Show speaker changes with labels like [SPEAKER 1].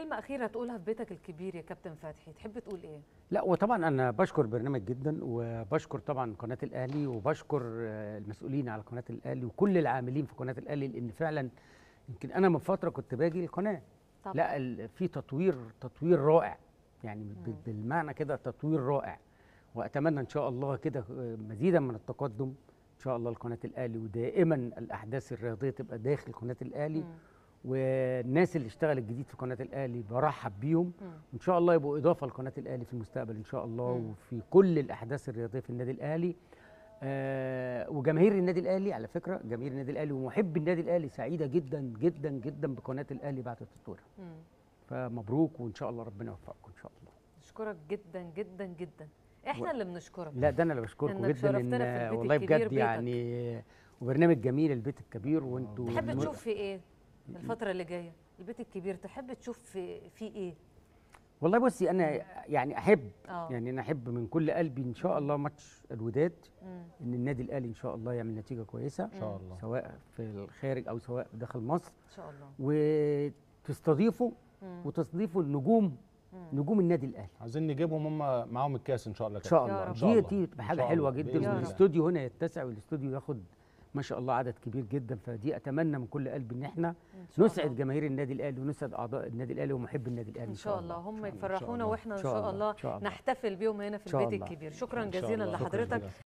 [SPEAKER 1] كلمه اخيره تقولها في بيتك الكبير يا كابتن فتحي تحب تقول ايه
[SPEAKER 2] لا وطبعا انا بشكر برنامج جدا وبشكر طبعا قناه الاهلي وبشكر آه، المسؤولين على قناه الاهلي وكل العاملين في قناه الاهلي لان فعلا يمكن انا من فتره كنت باجي القناه
[SPEAKER 1] طبعا
[SPEAKER 2] لا ال- في تطوير تطوير رائع يعني ب-
[SPEAKER 1] مم.
[SPEAKER 2] بالمعنى كده تطوير رائع واتمنى ان شاء الله كده آه، مزيدا من التقدم ان شاء الله لقناه الاهلي ودائما الاحداث الرياضيه تبقى داخل قناه الاهلي
[SPEAKER 1] مم.
[SPEAKER 2] والناس اللي اشتغلت جديد في قناه الاهلي برحب بيهم
[SPEAKER 1] مم.
[SPEAKER 2] وان شاء الله يبقوا اضافه لقناه الاهلي في المستقبل ان شاء الله
[SPEAKER 1] مم.
[SPEAKER 2] وفي كل الاحداث الرياضيه في النادي الاهلي آه وجماهير النادي الاهلي على فكره جماهير النادي الاهلي ومحب النادي الاهلي سعيده جدا جدا جدا بقناه الاهلي بعد تطويرها
[SPEAKER 1] مم.
[SPEAKER 2] فمبروك وان شاء الله ربنا يوفقكم ان شاء الله
[SPEAKER 1] نشكرك جدا جدا جدا احنا
[SPEAKER 2] و-
[SPEAKER 1] اللي بنشكرك
[SPEAKER 2] لا ده انا اللي بشكركم
[SPEAKER 1] إنك
[SPEAKER 2] جدا
[SPEAKER 1] شرفتنا في البيت
[SPEAKER 2] والله
[SPEAKER 1] الكبير
[SPEAKER 2] بجد
[SPEAKER 1] بيتك.
[SPEAKER 2] يعني وبرنامج جميل البيت الكبير وانتوا
[SPEAKER 1] تحب
[SPEAKER 2] الم-
[SPEAKER 1] تشوف في ايه الفتره اللي جايه البيت الكبير تحب تشوف في في ايه
[SPEAKER 2] والله بصي انا يعني احب
[SPEAKER 1] اه
[SPEAKER 2] يعني انا احب من كل قلبي ان شاء الله ماتش الوداد
[SPEAKER 1] مم.
[SPEAKER 2] ان النادي الاهلي ان شاء الله يعمل نتيجه كويسه
[SPEAKER 1] إن
[SPEAKER 3] شاء الله.
[SPEAKER 2] سواء في الخارج او سواء داخل مصر
[SPEAKER 1] ان شاء الله
[SPEAKER 2] وتستضيفوا
[SPEAKER 1] مم.
[SPEAKER 2] وتستضيفوا النجوم
[SPEAKER 1] مم.
[SPEAKER 2] نجوم النادي الاهلي
[SPEAKER 3] عايزين نجيبهم هم معاهم الكاس ان شاء الله
[SPEAKER 2] ان شاء
[SPEAKER 1] يا
[SPEAKER 2] الله
[SPEAKER 1] رب.
[SPEAKER 3] إن شاء
[SPEAKER 2] دي
[SPEAKER 3] الله.
[SPEAKER 2] دي تبقى
[SPEAKER 3] إن
[SPEAKER 2] حاجه
[SPEAKER 3] شاء
[SPEAKER 2] حلوه
[SPEAKER 3] الله.
[SPEAKER 2] جدا
[SPEAKER 3] بإذن
[SPEAKER 1] الله.
[SPEAKER 2] والاستوديو هنا يتسع والاستوديو ياخد ما شاء الله عدد كبير جدا فدي اتمنى من كل قلبي ان احنا
[SPEAKER 1] إن شاء
[SPEAKER 2] نسعد
[SPEAKER 1] الله.
[SPEAKER 2] جماهير النادي الاهلي ونسعد اعضاء النادي الاهلي ومحب النادي الاهلي
[SPEAKER 1] ان شاء الله هم
[SPEAKER 2] إن شاء الله.
[SPEAKER 1] يفرحونا
[SPEAKER 3] الله.
[SPEAKER 1] واحنا ان
[SPEAKER 2] إن شاء
[SPEAKER 1] شاء
[SPEAKER 2] الله.
[SPEAKER 1] الله
[SPEAKER 2] إن شاء الله.
[SPEAKER 1] نحتفل بيهم هنا في
[SPEAKER 2] إن شاء
[SPEAKER 1] البيت
[SPEAKER 2] الله.
[SPEAKER 1] الكبير شكرا
[SPEAKER 3] إن شاء
[SPEAKER 1] جزيلا
[SPEAKER 3] الله. شكراً
[SPEAKER 1] لحضرتك
[SPEAKER 3] جزيلاً.